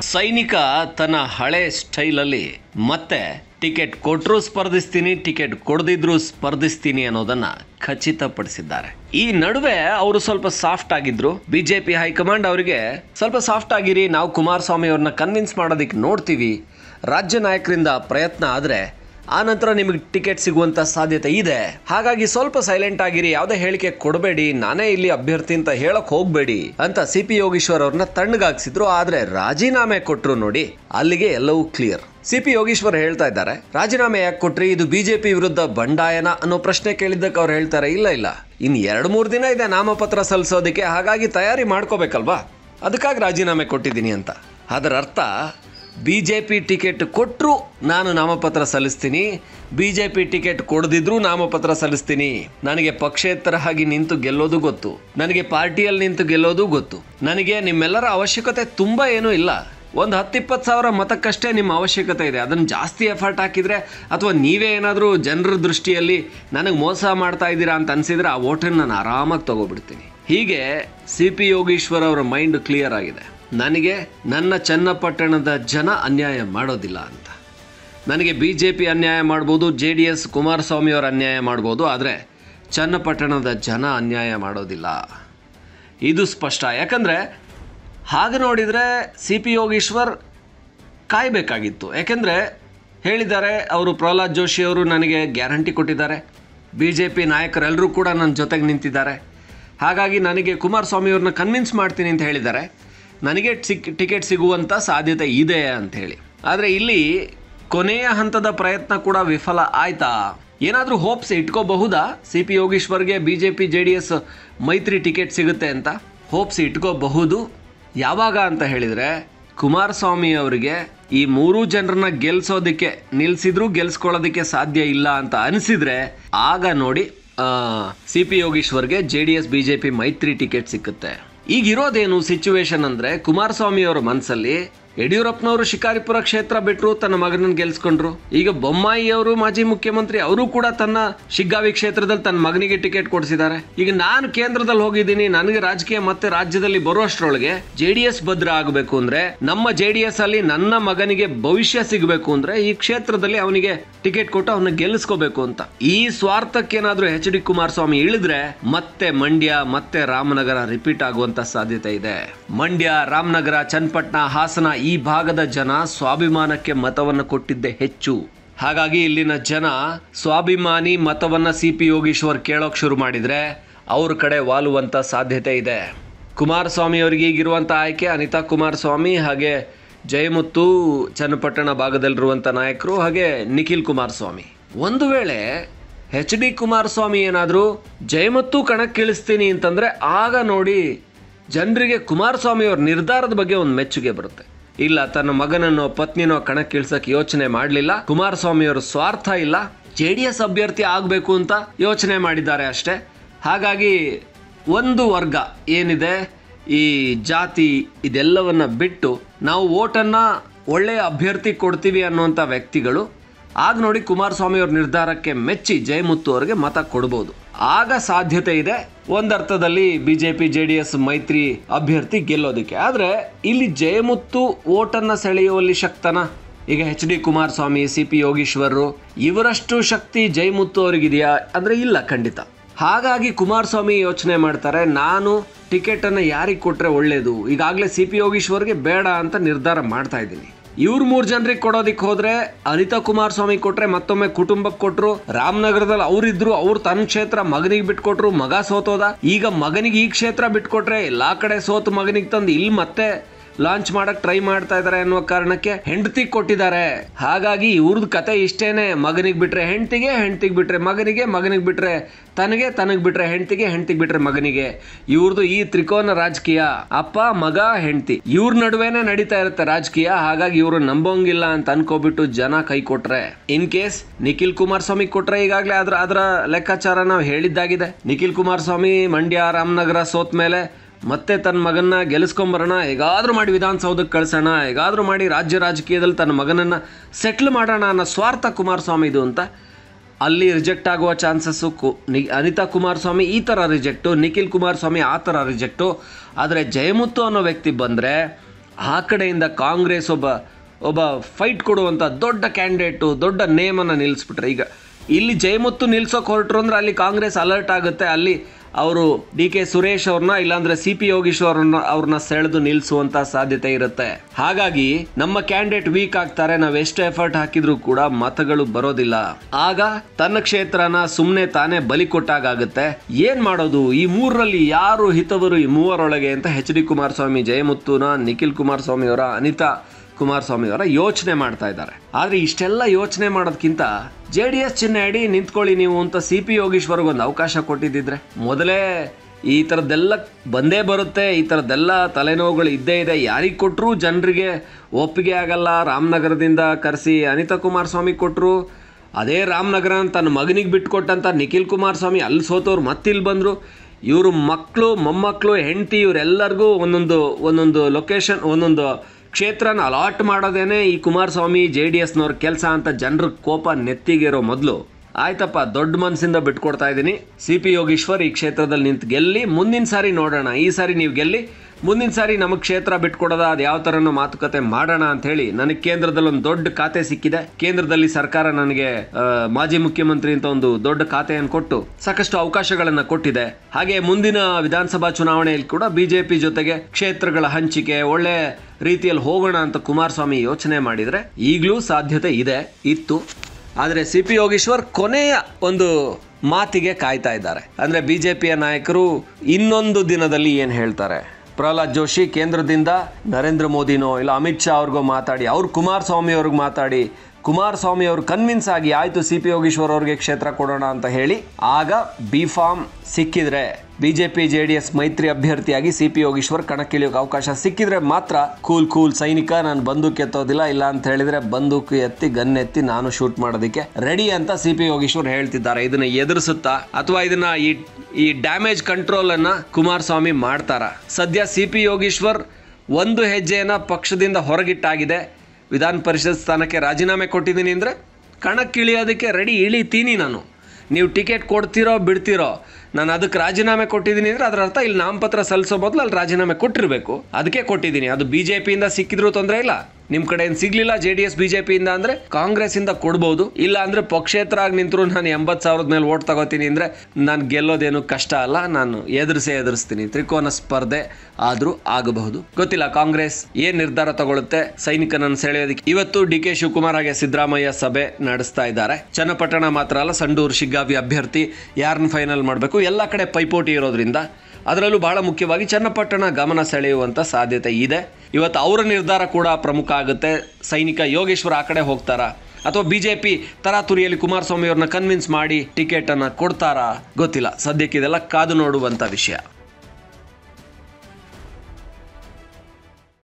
ಸೈನಿಕ ತನ್ನ ಹಳೆ ಸ್ಟೈಲಲ್ಲಿ ಮತ್ತೆ ಟಿಕೆಟ್ ಕೊಟ್ಟರು ಸ್ಪರ್ಧಿಸ್ತೀನಿ ಟಿಕೆಟ್ ಕೊಡದಿದ್ರು ಸ್ಪರ್ಧಿಸ್ತೀನಿ ಅನ್ನೋದನ್ನ ಖಚಿತಪಡಿಸಿದ್ದಾರೆ ಈ ನಡುವೆ ಅವರು ಸ್ವಲ್ಪ ಸಾಫ್ಟ್ ಆಗಿದ್ರು ಬಿಜೆಪಿ ಹೈಕಮಾಂಡ್ ಅವರಿಗೆ ಸ್ವಲ್ಪ ಸಾಫ್ಟ್ ಆಗಿರಿ ನಾವು ಕುಮಾರಸ್ವಾಮಿ ಅವ್ರನ್ನ ಕನ್ವಿನ್ಸ್ ಮಾಡೋದಕ್ಕೆ ನೋಡ್ತೀವಿ ರಾಜ್ಯ ನಾಯಕರಿಂದ ಪ್ರಯತ್ನ ಆದರೆ ಆ ನಂತರ ನಿಮಗೆ ಟಿಕೆಟ್ ಸಿಗುವಂತ ಸಾಧ್ಯತೆ ಇದೆ ಹಾಗಾಗಿ ಸ್ವಲ್ಪ ಸೈಲೆಂಟ್ ಆಗಿರಿ ಯಾವುದೇ ಹೇಳಿಕೆ ಕೊಡಬೇಡಿ ನಾನೇ ಇಲ್ಲಿ ಅಭ್ಯರ್ಥಿ ಅಂತ ಹೇಳಕ್ ಹೋಗ್ಬೇಡಿ ಅಂತ ಸಿ ಪಿ ಯೋಗೀಶ್ವರ್ ಅವ್ರನ್ನ ತಣ್ಣಗಾಗ್ಸಿದ್ರು ಆದ್ರೆ ರಾಜೀನಾಮೆ ಕೊಟ್ರು ನೋಡಿ ಅಲ್ಲಿಗೆ ಎಲ್ಲವೂ ಕ್ಲಿಯರ್ ಸಿ ಪಿ ಯೋಗೀಶ್ವರ್ ಹೇಳ್ತಾ ಇದ್ದಾರೆ ರಾಜೀನಾಮೆ ಯಾಕೆ ಕೊಟ್ರಿ ಇದು ಬಿಜೆಪಿ ವಿರುದ್ಧ ಬಂಡಾಯನ ಅನ್ನೋ ಪ್ರಶ್ನೆ ಕೇಳಿದ್ದಕ್ಕೆ ಅವ್ರು ಹೇಳ್ತಾರೆ ಇಲ್ಲ ಇಲ್ಲ ಇನ್ ಎರಡು ಮೂರು ದಿನ ಇದೆ ನಾಮಪತ್ರ ಸಲ್ಲಿಸೋದಕ್ಕೆ ಹಾಗಾಗಿ ತಯಾರಿ ಮಾಡ್ಕೋಬೇಕಲ್ವಾ ಅದಕ್ಕಾಗಿ ರಾಜೀನಾಮೆ ಕೊಟ್ಟಿದ್ದೀನಿ ಅಂತ ಅದರ ಅರ್ಥ ಬಿ ಜೆ ಪಿ ಟಿಕೆಟ್ ಕೊಟ್ಟರು ನಾನು ನಾಮಪತ್ರ ಸಲ್ಲಿಸ್ತೀನಿ ಬಿ ಜೆ ಪಿ ಟಿಕೆಟ್ ಕೊಡದಿದ್ರೂ ನಾಮಪತ್ರ ಸಲ್ಲಿಸ್ತೀನಿ ನನಗೆ ಪಕ್ಷೇತರ ಆಗಿ ನಿಂತು ಗೆಲ್ಲೋದು ಗೊತ್ತು ನನಗೆ ಪಾರ್ಟಿಯಲ್ಲಿ ನಿಂತು ಗೆಲ್ಲೋದು ಗೊತ್ತು ನನಗೆ ನಿಮ್ಮೆಲ್ಲರ ಅವಶ್ಯಕತೆ ತುಂಬ ಏನೂ ಇಲ್ಲ ಒಂದು ಹತ್ತಿಪ್ಪತ್ತು ಸಾವಿರ ಮತಕ್ಕಷ್ಟೇ ನಿಮ್ಮ ಅವಶ್ಯಕತೆ ಇದೆ ಅದನ್ನು ಜಾಸ್ತಿ ಎಫರ್ಟ್ ಹಾಕಿದರೆ ಅಥವಾ ನೀವೇ ಏನಾದರೂ ಜನರ ದೃಷ್ಟಿಯಲ್ಲಿ ನನಗೆ ಮೋಸ ಮಾಡ್ತಾ ಇದ್ದೀರಾ ಅಂತ ಅನಿಸಿದರೆ ಆ ಓಟನ್ನು ನಾನು ಆರಾಮಾಗಿ ತಗೋಬಿಡ್ತೀನಿ ಹೀಗೆ ಸಿ ಪಿ ಯೋಗೀಶ್ವರ್ ಅವರ ಮೈಂಡ್ ಕ್ಲಿಯರ್ ಆಗಿದೆ ನನಗೆ ನನ್ನ ಚನ್ನಪಟ್ಟಣದ ಜನ ಅನ್ಯಾಯ ಮಾಡೋದಿಲ್ಲ ಅಂತ ನನಗೆ ಬಿ ಜೆ ಪಿ ಅನ್ಯಾಯ ಮಾಡ್ಬೋದು ಜೆ ಡಿ ಎಸ್ ಕುಮಾರಸ್ವಾಮಿ ಅವರ ಅನ್ಯಾಯ ಮಾಡ್ಬೋದು ಆದರೆ ಚನ್ನಪಟ್ಟಣದ ಜನ ಅನ್ಯಾಯ ಮಾಡೋದಿಲ್ಲ ಇದು ಸ್ಪಷ್ಟ ಯಾಕಂದರೆ ಹಾಗೆ ನೋಡಿದರೆ ಸಿ ಪಿ ಯೋಗೀಶ್ವರ್ ಕಾಯಬೇಕಾಗಿತ್ತು ಯಾಕೆಂದರೆ ಹೇಳಿದ್ದಾರೆ ಅವರು ಪ್ರಹ್ಲಾದ್ ಜೋಶಿ ಅವರು ನನಗೆ ಗ್ಯಾರಂಟಿ ಕೊಟ್ಟಿದ್ದಾರೆ ಬಿ ಜೆ ಪಿ ನಾಯಕರೆಲ್ಲರೂ ಕೂಡ ನನ್ನ ಜೊತೆಗೆ ನಿಂತಿದ್ದಾರೆ ಹಾಗಾಗಿ ನನಗೆ ಕುಮಾರಸ್ವಾಮಿ ಅವ್ರನ್ನ ಕನ್ವಿನ್ಸ್ ಮಾಡ್ತೀನಿ ಅಂತ ಹೇಳಿದ್ದಾರೆ ನನಗೆ ಸಿಕ್ ಟಿಕೆಟ್ ಸಿಗುವಂಥ ಸಾಧ್ಯತೆ ಇದೆ ಅಂತ ಹೇಳಿ ಆದರೆ ಇಲ್ಲಿ ಕೊನೆಯ ಹಂತದ ಪ್ರಯತ್ನ ಕೂಡ ವಿಫಲ ಆಯ್ತಾ ಏನಾದರೂ ಹೋಪ್ಸ್ ಇಟ್ಕೋಬಹುದಾ ಸಿ ಪಿ ಯೋಗೀಶ್ವರ್ಗೆ B J P J D S ಮೈತ್ರಿ ಟಿಕೆಟ್ ಸಿಗುತ್ತೆ ಅಂತ ಹೋಪ್ಸ್ ಇಟ್ಕೋಬಹುದು ಯಾವಾಗ ಅಂತ ಹೇಳಿದರೆ ಕುಮಾರಸ್ವಾಮಿ ಅವರಿಗೆ ಈ ಮೂರೂ ಜನರನ್ನ ಗೆಲ್ಸೋದಕ್ಕೆ ನಿಲ್ಸಿದ್ರು ಗೆಲ್ಸ್ಕೊಳ್ಳೋದಕ್ಕೆ ಸಾಧ್ಯ ಇಲ್ಲ ಅಂತ ಅನಿಸಿದ್ರೆ ಆಗ ನೋಡಿ ಸಿ ಪಿ ಯೋಗೀಶ್ವರ್ಗೆ J D S B J P ಮೈತ್ರಿ ಟಿಕೆಟ್ ಸಿಕ್ಕುತ್ತೆ ಈಗ ಇರೋದೇನು ಸಿಚುವೇಶನ್ ಅಂದ್ರೆ ಕುಮಾರಸ್ವಾಮಿ ಅವರ ಮನಸ್ಸಲ್ಲಿ ಯಡಿಯೂರಪ್ಪನವರು ಶಿಕಾರಿಪುರ ಕ್ಷೇತ್ರ ಬಿಟ್ಟರು ತನ್ನ ಮಗನನ್ನು ಗೆಲ್ಸ್ಕೊಂಡ್ರು ಈಗ ಬೊಮ್ಮಾಯಿ ಅವರು ಮಾಜಿ ಮುಖ್ಯಮಂತ್ರಿ ಅವರು ಕೂಡ ತನ್ನ ಶಿಗ್ಗಾವಿ ಕ್ಷೇತ್ರದಲ್ಲಿ ತನ್ನ ಮಗನಿಗೆ ಟಿಕೆಟ್ ಕೊಡಿಸಿದ್ದಾರೆ ಈಗ ನಾನು ಕೇಂದ್ರದಲ್ಲಿ ಹೋಗಿದ್ದೀನಿ ನನಗೆ ರಾಜಕೀಯ ಮತ್ತೆ ರಾಜ್ಯದಲ್ಲಿ ಬರುವಷ್ಟರೊಳಗೆ ಜೆ ಡಿ ಎಸ್ ಭದ್ರ ಆಗಬೇಕು ಅಂದ್ರೆ ನಮ್ಮ ಜೆ ಡಿ ಎಸ್ ಅಲ್ಲಿ ನನ್ನ ಮಗನಿಗೆ ಭವಿಷ್ಯ ಸಿಗಬೇಕು ಅಂದ್ರೆ ಈ ಕ್ಷೇತ್ರದಲ್ಲಿ ಅವನಿಗೆ ಟಿಕೆಟ್ ಕೊಟ್ಟು ಅವನ್ನ ಗೆಲ್ಲಿಸ್ಕೋಬೇಕು ಅಂತ ಈ ಸ್ವಾರ್ಥಕ್ಕೇನಾದ್ರೂ ಎಚ್ ಡಿ ಕುಮಾರಸ್ವಾಮಿ ಇಳಿದ್ರೆ ಮತ್ತೆ ಮಂಡ್ಯ ಮತ್ತೆ ರಾಮನಗರ ರಿಪೀಟ್ ಆಗುವಂತ ಸಾಧ್ಯತೆ ಇದೆ ಮಂಡ್ಯ ರಾಮನಗರ ಚನ್ನಪಟ್ಟಣ ಹಾಸನ ಈ ಭಾಗದ ಜನ ಸ್ವಾಭಿಮಾನಕ್ಕೆ ಮತವನ್ನು ಕೊಟ್ಟಿದ್ದೆ ಹೆಚ್ಚು ಹಾಗಾಗಿ ಇಲ್ಲಿನ ಜನ ಸ್ವಾಭಿಮಾನಿ ಮತವನ್ನ ಸಿ ಪಿ ಯೋಗೀಶ್ವರ್ ಕೇಳೋಕ್ ಶುರು ಮಾಡಿದ್ರೆ ಅವ್ರ ಕಡೆ ವಾಲುವಂತ ಸಾಧ್ಯತೆ ಇದೆ ಕುಮಾರಸ್ವಾಮಿ ಅವರಿಗೆ ಈಗಿರುವಂಥ ಆಯ್ಕೆ ಅನಿತಾ ಕುಮಾರಸ್ವಾಮಿ ಹಾಗೆ ಜಯಮುತ್ತು ಚನ್ನಪಟ್ಟಣ ಭಾಗದಲ್ಲಿರುವಂಥ ನಾಯಕರು ಹಾಗೆ ನಿಖಿಲ್ ಕುಮಾರಸ್ವಾಮಿ ಒಂದು ವೇಳೆ ಎಚ್ ಡಿ ಕುಮಾರಸ್ವಾಮಿ ಏನಾದರೂ ಜಯಮತ್ತು ಕಣಕ್ಕಿಳಿಸ್ತೀನಿ ಅಂತಂದರೆ ಆಗ ನೋಡಿ ಜನರಿಗೆ ಕುಮಾರಸ್ವಾಮಿ ಅವ್ರ ನಿರ್ಧಾರದ ಬಗ್ಗೆ ಒಂದು ಮೆಚ್ಚುಗೆ ಬರುತ್ತೆ ಇಲ್ಲ ತನ್ನ ಮಗನನ್ನೋ ಪತ್ನಿನೋ ಕಣಕ್ಕಿಳಿಸಕ್ಕೆ ಯೋಚನೆ ಮಾಡಲಿಲ್ಲ ಕುಮಾರಸ್ವಾಮಿ ಅವರ ಸ್ವಾರ್ಥ ಇಲ್ಲ ಜೆ ಡಿ ಎಸ್ ಅಭ್ಯರ್ಥಿ ಆಗಬೇಕು ಅಂತ ಯೋಚನೆ ಮಾಡಿದ್ದಾರೆ ಅಷ್ಟೇ ಹಾಗಾಗಿ ಒಂದು ವರ್ಗ ಏನಿದೆ ಈ ಜಾತಿ ಇದೆಲ್ಲವನ್ನ ಬಿಟ್ಟು ನಾವು ಓಟನ್ನ ಒಳ್ಳೆಯ ಅಭ್ಯರ್ಥಿ ಕೊಡ್ತೀವಿ ಅನ್ನುವಂಥ ವ್ಯಕ್ತಿಗಳು ಆಗ ನೋಡಿ ಕುಮಾರಸ್ವಾಮಿ ಅವ್ರ ನಿರ್ಧಾರಕ್ಕೆ ಮೆಚ್ಚಿ ಜಯಮುತ್ತು ಅವರಿಗೆ ಮತ ಕೊಡ್ಬೋದು ಆಗ ಸಾಧ್ಯತೆ ಇದೆ ಒಂದರ್ಥದಲ್ಲಿ ಬಿಜೆಪಿ ಜೆ ಡಿ ಎಸ್ ಮೈತ್ರಿ ಅಭ್ಯರ್ಥಿ ಗೆಲ್ಲೋದಕ್ಕೆ ಆದರೆ ಇಲ್ಲಿ ಜಯಮುತ್ತು ಓಟನ್ನ ಸೆಳೆಯುವಲ್ಲಿ ಶಕ್ತನ ಈಗ H D Kumaraswamy C P ಯೋಗೀಶ್ವರರು ಇವರಷ್ಟು ಶಕ್ತಿ ಜಯಮುತ್ತು ಅವರಿಗಿದೆಯಾ ಅಂದ್ರೆ ಇಲ್ಲ ಖಂಡಿತ ಹಾಗಾಗಿ ಕುಮಾರಸ್ವಾಮಿ ಯೋಚನೆ ಮಾಡ್ತಾರೆ ನಾನು ಟಿಕೆಟ್ ಅನ್ನ ಯಾರಿಗೆ ಕೊಟ್ರೆ ಒಳ್ಳೇದು ಈಗಾಗಲೇ ಸಿ ಪಿ ಯೋಗೀಶ್ವರ್ಗೆ ಬೇಡ ಅಂತ ನಿರ್ಧಾರ ಮಾಡ್ತಾ ಇದ್ದೀನಿ ಇವ್ರು ಮೂರ್ ಜನರಿಗೆ ಕೊಡೋದಿಕ್ ಹೋದ್ರೆ ಅನಿತಾ ಕುಮಾರಸ್ವಾಮಿ ಕೊಟ್ರೆ ಮತ್ತೊಮ್ಮೆ ಕುಟುಂಬಕ್ಕೆ ಕೊಟ್ರು ರಾಮನಗರದಲ್ಲಿ ಅವ್ರಿದ್ರು ಅವ್ರು ತನ್ನ ಕ್ಷೇತ್ರ ಮಗನಿಗೆ ಬಿಟ್ಕೊಟ್ರು ಮಗ ಸೋತೋದ ಈಗ ಮಗನಿಗೆ ಈ ಕ್ಷೇತ್ರ ಬಿಟ್ಕೊಟ್ರೆ ಎಲ್ಲಾ ಕಡೆ ಸೋತು ಮಗನಿಗೆ ತಂದು ಇಲ್ಲಿ ಮತ್ತೆ ಲಾಂಚ್ ಮಾಡಕ್ ಟ್ರೈ ಮಾಡ್ತಾ ಇದಾರೆ ಅನ್ನುವ ಕಾರಣಕ್ಕೆ ಹೆಂಡತಿ ಕೊಟ್ಟಿದ್ದಾರೆ ಹಾಗಾಗಿ ಇವ್ರದ್ದು ಕತೆ ಇಷ್ಟೇನೆ ಮಗನಿಗೆ ಬಿಟ್ರೆ ಹೆಂಡತಿಗೆ ಹೆಂಡತಿಗೆ ಬಿಟ್ರೆ ಮಗನಿಗೆ ಮಗನಿಗೆ ಬಿಟ್ರೆ ತನಗೆ ತನಗೆ ಬಿಟ್ರೆ ಹೆಂಡತಿಗೆ ಹೆಂಡತಿಗೆ ಬಿಟ್ರೆ ಮಗನಿಗೆ ಇವ್ರದ್ದು ಈ ತ್ರಿಕೋನ ರಾಜಕೀಯ ಅಪ್ಪ ಮಗ ಹೆಂಡತಿ ಇವ್ರ ನಡುವೆನೆ ನಡೀತಾ ಇರುತ್ತೆ ರಾಜಕೀಯ ಹಾಗಾಗಿ ಇವರು ನಂಬೋಂಗಿಲ್ಲ ಅಂತ ಅನ್ಕೋಬಿಟ್ಟು ಜನ ಕೈ ಕೊಟ್ರೆ ಇನ್ ಕೇಸ್ ನಿಖಿಲ್ ಕುಮಾರಸ್ವಾಮಿ ಕೊಟ್ರೆ ಈಗಾಗಲೇ ಅದ್ರ ಅದರ ಲೆಕ್ಕಾಚಾರ ನಾವು ಹೇಳಿದ್ದಾಗಿದೆ ನಿಖಿಲ್ ಕುಮಾರಸ್ವಾಮಿ ಮಂಡ್ಯ ರಾಮನಗರ ಸೋತ್ ಮೇಲೆ ಮತ್ತೆ ತನ್ನ ಮಗನ್ನ ಗೆಲ್ಲಿಸ್ಕೊಂಬರೋಣ ಹೇಗಾದ್ರೂ ಮಾಡಿ ವಿಧಾನಸೌಧಕ್ಕೆ ಕಳ್ಸೋಣ ಹೇಗಾದ್ರೂ ಮಾಡಿ ರಾಜ್ಯ ರಾಜಕೀಯದಲ್ಲಿ ತನ್ನ ಮಗನನ್ನ ಸೆಟ್ಲ್ ಮಾಡೋಣ ಅನ್ನೋ ಸ್ವಾರ್ಥ ಕುಮಾರಸ್ವಾಮಿ ಇದು ಅಂತ ಅಲ್ಲಿ ರಿಜೆಕ್ಟ್ ಆಗುವ ಚಾನ್ಸಸ್ಸು ಕು ನಿ ಅನಿತಾ ಕುಮಾರಸ್ವಾಮಿ ಈ ಥರ ರಿಜೆಕ್ಟು ನಿಖಿಲ್ ಕುಮಾರಸ್ವಾಮಿ ಆ ಥರ ರಿಜೆಕ್ಟು ಆದರೆ ಜಯಮುತ್ತು ಅನ್ನೋ ವ್ಯಕ್ತಿ ಬಂದರೆ ಆ ಕಡೆಯಿಂದ ಕಾಂಗ್ರೆಸ್ ಒಬ್ಬ ಒಬ್ಬ ಫೈಟ್ ಕೊಡುವಂಥ ದೊಡ್ಡ ಕ್ಯಾಂಡಿಡೇಟು ದೊಡ್ಡ ನೇಮನ್ನು ನಿಲ್ಲಿಸ್ಬಿಟ್ರೆ ಈಗ ಇಲ್ಲಿ ಜಯಮುತ್ತು ನಿಲ್ಸೋಕೆ ಹೊರಟ್ರು ಅಂದ್ರೆ ಅಲ್ಲಿ ಕಾಂಗ್ರೆಸ್ ಅಲರ್ಟ್ ಆಗುತ್ತೆ ಅಲ್ಲಿ ಅವರು ಡಿ ಕೆ ಸುರೇಶ್ ಅವ್ರನ್ನ ಇಲ್ಲಾಂದ್ರೆ ಸಿ ಪಿ ಯೋಗೀಶ್ವರನ್ನ ಅವ್ರನ್ನ ಸೆಳೆದು ನಿಲ್ಲಿಸುವಂತ ಸಾಧ್ಯತೆ ಇರುತ್ತೆ ಹಾಗಾಗಿ ನಮ್ಮ ಕ್ಯಾಂಡಿಡೇಟ್ ವೀಕ್ ಆಗ್ತಾರೆ ನಾವ್ ಎಷ್ಟು ಎಫರ್ಟ್ ಹಾಕಿದ್ರು ಕೂಡ ಮತಗಳು ಬರೋದಿಲ್ಲ ಆಗ ತನ್ನ ಕ್ಷೇತ್ರನ ಸುಮ್ನೆ ತಾನೇ ಬಲಿ ಕೊಟ್ಟಾಗುತ್ತೆ ಏನ್ ಮಾಡೋದು ಈ ಮೂರರಲ್ಲಿ ಯಾರು ಹಿತವರು ಈ ಮೂವರೊಳಗೆ ಅಂತ ಎಚ್ ಡಿ ಕುಮಾರಸ್ವಾಮಿ ಜಯಮುತ್ತುನ ನಿಖಿಲ್ ಕುಮಾರಸ್ವಾಮಿ ಅವರ ಅನಿತಾ ಕುಮಾರಸ್ವಾಮಿ ಅವರ ಯೋಚನೆ ಮಾಡ್ತಾ ಇದ್ದಾರೆ ಆದ್ರೆ ಇಷ್ಟೆಲ್ಲ ಯೋಚನೆ ಮಾಡೋದಕ್ಕಿಂತ ಜೆ ಡಿ ಎಸ್ ಚಿಹ್ನೆ ಅಡಿ ನಿಂತ್ಕೊಳ್ಳಿ ನೀವು ಅಂತ ಸಿ ಪಿ ಯೋಗೀಶ್ವರ್ಗೆ ಒಂದು ಅವಕಾಶ ಕೊಟ್ಟಿದ್ದಿದ್ರೆ ಮೊದಲೇ ಈ ಥರದ್ದೆಲ್ಲ ಬಂದೇ ಬರುತ್ತೆ ಈ ಥರದ್ದೆಲ್ಲ ತಲೆನೋವುಗಳು ಇದ್ದೇ ಇದೆ ಯಾರಿಗೆ ಕೊಟ್ಟರು ಜನರಿಗೆ ಒಪ್ಪಿಗೆ ಆಗಲ್ಲ ರಾಮನಗರದಿಂದ ಕರೆಸಿ ಅನಿತಾ ಕುಮಾರಸ್ವಾಮಿ ಕೊಟ್ಟರು ಅದೇ ರಾಮನಗರ ತನ್ನ ಮಗನಿಗೆ ಬಿಟ್ಕೊಟ್ಟಂತ ನಿಖಿಲ್ ಕುಮಾರಸ್ವಾಮಿ ಅಲ್ಲಿ ಸೋತವ್ರು ಮತ್ತಿಲ್ಲಿ ಬಂದರು ಇವರು ಮಕ್ಕಳು ಮೊಮ್ಮಕ್ಕಳು ಹೆಂಡತಿ ಇವರೆಲ್ಲರಿಗೂ ಒಂದೊಂದು ಒಂದೊಂದು ಲೊಕೇಶನ್ ಒಂದೊಂದು ಕ್ಷೇತ್ರನ ಅಲಾಟ್ ಮಾಡೋದೇನೆ ಈ ಕುಮಾರಸ್ವಾಮಿ ಜೆ ಡಿ ಎಸ್ನವ್ರ ಕೆಲಸ ಅಂತ ಜನರ ಕೋಪ ನೆತ್ತಿಗಿರೋ ಮೊದಲು ಆಯ್ತಪ್ಪ ದೊಡ್ಡ ಮನಸ್ಸಿಂದ ಬಿಟ್ಕೊಡ್ತಾ ಇದ್ದೀನಿ ಸಿ ಪಿ ಯೋಗೀಶ್ವರ್ ಈ ಕ್ಷೇತ್ರದಲ್ಲಿ ನಿಂತು ಗೆಲ್ಲಿ ಮುಂದಿನ ಸಾರಿ ನೋಡೋಣ ಈ ಸಾರಿ ನೀವು ಗೆಲ್ಲಿ ಮುಂದಿನ ಸಾರಿ ನಮಗೆ ಕ್ಷೇತ್ರ ಬಿಟ್ಕೊಡೋದ ಅದು ಯಾವ ಥರನೋ ಮಾತುಕತೆ ಮಾಡೋಣ ಅಂತ ಹೇಳಿ ನನಗೆ ಕೇಂದ್ರದಲ್ಲಿ ಒಂದು ದೊಡ್ಡ ಖಾತೆ ಸಿಕ್ಕಿದೆ ಕೇಂದ್ರದಲ್ಲಿ ಸರ್ಕಾರ ನನಗೆ ಆ, ಮಾಜಿ ಮುಖ್ಯಮಂತ್ರಿ ಅಂತ ಒಂದು ದೊಡ್ಡ ಖಾತೆಯನ್ನು ಕೊಟ್ಟು ಸಾಕಷ್ಟು ಅವಕಾಶಗಳನ್ನು ಕೊಟ್ಟಿದೆ ಹಾಗೆ ಮುಂದಿನ ವಿಧಾನಸಭಾ ಚುನಾವಣೆಯಲ್ಲಿ ಕೂಡ ಬಿಜೆಪಿ ಜೊತೆಗೆ ಕ್ಷೇತ್ರಗಳ ಹಂಚಿಕೆ ಒಳ್ಳೆ ರೀತಿಯಲ್ಲಿ ಹೋಗೋಣ ಅಂತ ಕುಮಾರಸ್ವಾಮಿ ಯೋಚನೆ ಮಾಡಿದರೆ ಈಗಲೂ ಸಾಧ್ಯತೆ ಇದೆ ಇತ್ತು ಆದರೆ ಸಿ ಪಿ ಯೋಗೀಶ್ವರ್ ಕೊನೆಯ ಒಂದು ಮಾತಿಗೆ ಕಾಯ್ತಾ ಇದ್ದಾರೆ ಅಂದರೆ ಬಿ ಜೆ ಪಿಯ ನಾಯಕರು ಇನ್ನೊಂದು ದಿನದಲ್ಲಿ ಏನು ಹೇಳ್ತಾರೆ ಪ್ರಹ್ಲಾದ್ ಜೋಶಿ ಕೇಂದ್ರದಿಂದ ನರೇಂದ್ರ ಮೋದಿನೋ ಇಲ್ಲ ಅಮಿತ್ ಶಾ ಅವ್ರಿಗೋ ಮಾತಾಡಿ ಅವ್ರು ಕುಮಾರಸ್ವಾಮಿ ಅವ್ರಿಗೆ ಮಾತಾಡಿ ಕುಮಾರಸ್ವಾಮಿ ಅವರು ಕನ್ವಿನ್ಸ್ ಆಗಿ ಆಯಿತು ಸಿ ಪಿ ಯೋಗೀಶ್ವರ್ ಅವ್ರಿಗೆ ಕ್ಷೇತ್ರ ಕೊಡೋಣ ಅಂತ ಹೇಳಿ ಆಗ ಬಿ ಫಾರ್ಮ್ ಸಿಕ್ಕಿದ್ರೆ ಬಿಜೆಪಿ ಜೆ ಡಿ ಎಸ್ ಮೈತ್ರಿ ಅಭ್ಯರ್ಥಿಯಾಗಿ ಸಿ ಪಿ ಯೋಗೀಶ್ವರ್ ಕಣಕ್ಕಿಳಿಯೋಕೆ ಅವಕಾಶ ಸಿಕ್ಕಿದ್ರೆ ಮಾತ್ರ ಕೂಲ್ ಕೂಲ್ ಸೈನಿಕ ನಾನು ಬಂದೂಕ್ ಎತ್ತೋದಿಲ್ಲ ಇಲ್ಲ ಅಂತ ಹೇಳಿದ್ರೆ ಬಂದೂಕು ಎತ್ತಿ ಗನ್ ಎತ್ತಿ ನಾನು ಶೂಟ್ ಮಾಡೋದಕ್ಕೆ ರೆಡಿ ಅಂತ ಸಿ ಪಿ ಯೋಗೀಶ್ವರ್ ಹೇಳ್ತಿದ್ದಾರೆ ಇದನ್ನ ಎದುರಿಸುತ್ತಾ ಅಥವಾ ಇದನ್ನ ಈ ಈ ಡ್ಯಾಮೇಜ್ ಕಂಟ್ರೋಲ್ ಅನ್ನ ಕುಮಾರಸ್ವಾಮಿ ಮಾಡ್ತಾರ ಸದ್ಯ ಸಿ ಪಿ ಯೋಗೀಶ್ವರ್ ಒಂದು ಹೆಜ್ಜೆಯನ್ನ ಪಕ್ಷದಿಂದ ಹೊರಗಿಟ್ಟಾಗಿದೆ ವಿಧಾನ ಪರಿಷತ್ ಸ್ಥಾನಕ್ಕೆ ರಾಜೀನಾಮೆ ಕೊಟ್ಟಿದ್ದೀನಿ ಅಂದರೆ ಕಣಕ್ಕಿಳಿಯೋದಕ್ಕೆ ರೆಡಿ ಇಳಿತೀನಿ ನಾನು ನೀವು ಟಿಕೆಟ್ ಕೊಡ್ತೀರೋ ಬಿಡ್ತೀರೋ ನಾನು ಅದಕ್ಕೆ ರಾಜೀನಾಮೆ ಕೊಟ್ಟಿದ್ದೀನಿ ಅಂದರೆ ಅದರ ಅರ್ಥ ಇಲ್ಲಿ ನಾಮಪತ್ರ ಸಲ್ಲಿಸೋ ಮೊದಲು ಅಲ್ಲಿ ರಾಜೀನಾಮೆ ಕೊಟ್ಟಿರಬೇಕು ಅದಕ್ಕೆ ಕೊಟ್ಟಿದ್ದೀನಿ ಅದು ಬಿ ಜೆ ಪಿಯಿಂದ ಸಿಕ್ಕಿದ್ರೂ ತೊಂದರೆ ಇಲ್ಲ ನಿಮ್ಮ ಕಡೆ ಏನು ಸಿಗ್ಲಿಲ್ಲ J D S B J ಪಿಯಿಂದ ಅಂದರೆ ಕಾಂಗ್ರೆಸ್ಸಿಂದ ಕೊಡ್ಬೋದು ಇಲ್ಲ ಅಂದರೆ ಪಕ್ಷೇತರ ಆಗಿ ನಿಂತರೂ ನಾನು ಎಂಬತ್ತು ಸಾವಿರದ ಮೇಲೆ ಓಟ್ ತಗೋತೀನಿ ಅಂದರೆ ನಾನು ಗೆಲ್ಲೋದೇನು ಕಷ್ಟ ಅಲ್ಲ ನಾನು ಎದುರಿಸೇ ಎದುರಿಸ್ತೀನಿ ತ್ರಿಕೋನ ಸ್ಪರ್ಧೆ ಆದರೂ ಆಗಬಹುದು ಗೊತ್ತಿಲ್ಲ ಕಾಂಗ್ರೆಸ್ ಏನ್ ನಿರ್ಧಾರ ತಗೊಳುತ್ತೆ ಸೈನಿಕನನ್ನು ಸೆಳೆಯೋದಕ್ಕೆ ಇವತ್ತು ಡಿ ಕೆ ಶಿವಕುಮಾರ್ ಹಾಗೆ ಸಿದ್ದರಾಮಯ್ಯ ಸಭೆ ನಡೆಸ್ತಾ ಇದ್ದಾರೆ ಚನ್ನಪಟ್ಟಣ ಮಾತ್ರ ಅಲ್ಲ ಸಂಡೂರು ಶಿಗ್ಗಾವಿ ಅಭ್ಯರ್ಥಿ ಯಾರನ್ನ ಫೈನಲ್ ಮಾಡಬೇಕು ಎಲ್ಲ ಕಡೆ ಪೈಪೋಟಿ ಇರೋದ್ರಿಂದ ಅದರಲ್ಲೂ ಬಹಳ ಮುಖ್ಯವಾಗಿ ಚನ್ನಪಟ್ಟಣ ಗಮನ ಸೆಳೆಯುವಂತ ಸಾಧ್ಯತೆ ಇದೆ ಇವತ್ತು ಅವರ ನಿರ್ಧಾರ ಕೂಡ ಪ್ರಮುಖ ಆಗುತ್ತೆ ಸೈನಿಕ ಯೋಗೇಶ್ವರ ಆ ಕಡೆ ಹೋಗ್ತಾರಾ ಅಥವಾ ಬಿಜೆಪಿ ತರಾತುರಿಯಲ್ಲಿ ಕುಮಾರಸ್ವಾಮಿ ಅವ್ರನ್ನ ಕನ್ವಿನ್ಸ್ ಮಾಡಿ ಟಿಕೆಟ್ ಅನ್ನ ಕೊಡ್ತಾರಾ ಗೊತ್ತಿಲ್ಲ ಸದ್ಯಕ್ಕೆ ಇದೆಲ್ಲ ಕಾದು ನೋಡುವಂತ ವಿಷಯ